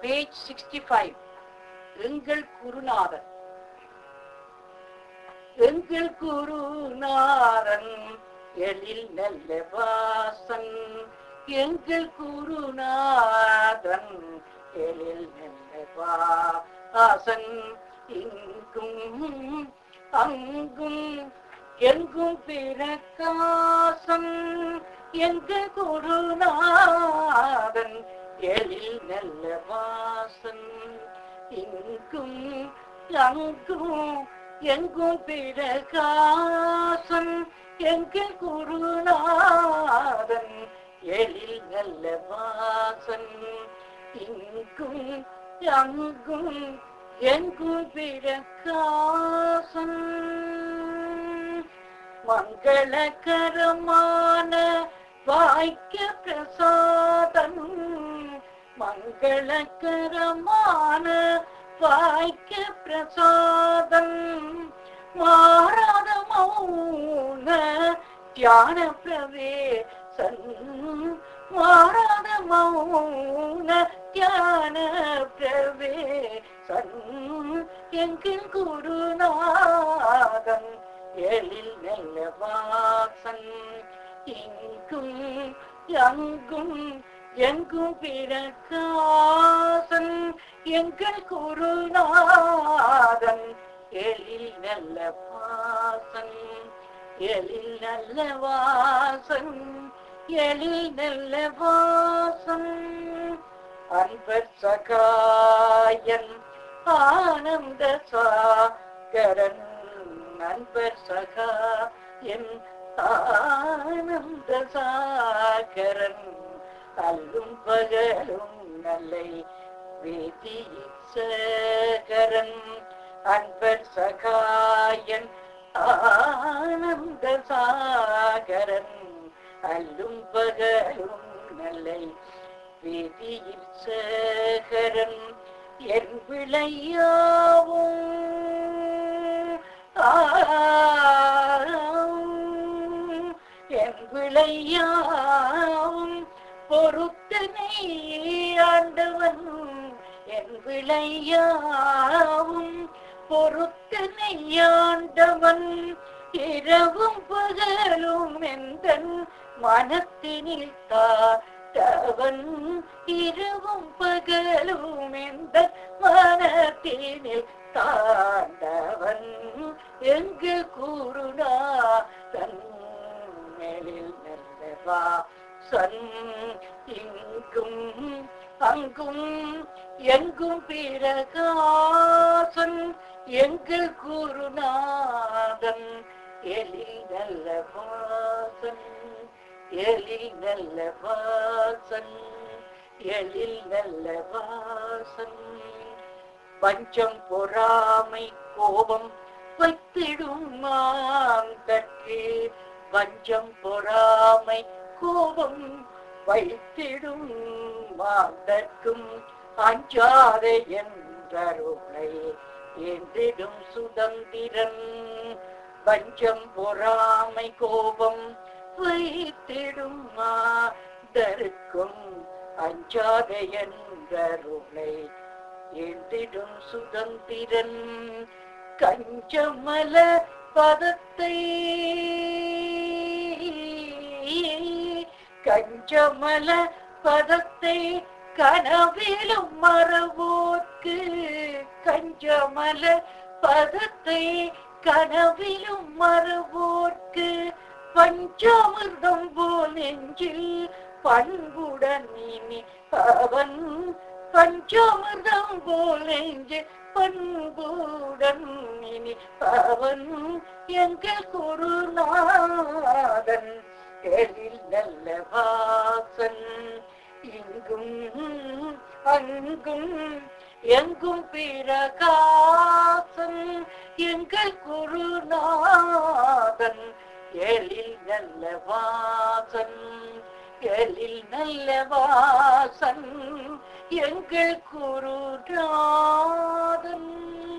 page sixty five எங்கள் குருநாதன் எங்கள் குருநாதன் எழில் நல்ல வாசன் எங்கள் குருநாதன் எழில் நல்ல வாசன் இங்கும் அங்கும் எங்கும் பிரகாசம் எங்கள் குருநாதன் எழில் நல்ல வாசன் இங்கும் அங்கும் எங்கும் பிரகாசம் எங்கள் குருநாதன் எழில் நல்ல வாசன் இங்கும் அங்கும் எங்கும் பிரகாசம் மங்களகரமான வாய்க்க பிரசாதம் மங்களகரமான வாய்க்க பிரசாதம் மாறாத மௌன தியான பிரவேசன் மாறாத மௌன தியான பிரவேசன் எங்கள் குருநாதன் எழில் நல்ல வாசன் இங்கும் அங்கும் எங்கும் பிரகாசன் எங்கள் குருநாதன் எழில் நல்ல வாசன் எழில் நல்ல வாசன் எழில் நல்ல வாசன் அன்பர் சகாயன் ஆனந்த சாகரன் நண்பர் சகா என் ஆனந்த சாகரன் அல்லும் பகலும் நல்லை வேதீசகரன் அன்பர் சகாயன் ஆனந்த சாகரன் அல்லும் பகலும் நல்லை வேதியில் சேகரன் என் விளையாவும் என் விளையாவும் பொறுத்தனை ஆண்டவன் என் விளையாவும் பொறுத்தனை ஆண்டவன் இரவும் பகலும் எந்தன் மனத்தினில் தாட்டவன் இரவும் பகலும் எந்த மனத்தினில் தாண்டவன் எங்கு கூறுனா தன் மேலில் நல்லவா சன் இங்கும் அங்கும் எங்கும் பிரகாசன் எங்கள் குருநாதன் எழில் நல்ல வாசன் எழில் நல்ல வாசன் எழில் நல்ல வாசன் பஞ்சம் பொறாமை கோபம் வைத்திடும் மாங்கற்கு வஞ்சம் பொறாமை கோபம் வைத்திடும் மாந்தர்க்கும் அஞ்சாத என்றருளை என்றிடும் சுதந்திரன் வஞ்சம் பொறாமை கோபம் வைத்திடும் மாந்தர்க்கும் அஞ்சாத என்றருளை என்றிடும் சுதந்திரன் கஞ்சமல பதத்தை கஞ்சமல பதத்தை கனவிலும் மறவோர்க்கு கஞ்சமல பதத்தை கனவிலும் மறவோர்க்கு பஞ்சாமிர்தம் போல் நெஞ்சில் பண்புடன் இனி அவன் பஞ்சாமிர்தம் போல் நெஞ்சில் பண்புடன் இனி அவன் எங்கள் குருநாதன் எழில் நல்ல வாசன் இங்கும் அங்கும் எங்கும் பிரகாசன் எங்கள் குருநாதன் எழில் நல்ல வாசன் எழில் நல்ல வாசன் எங்கள் குருநாதன்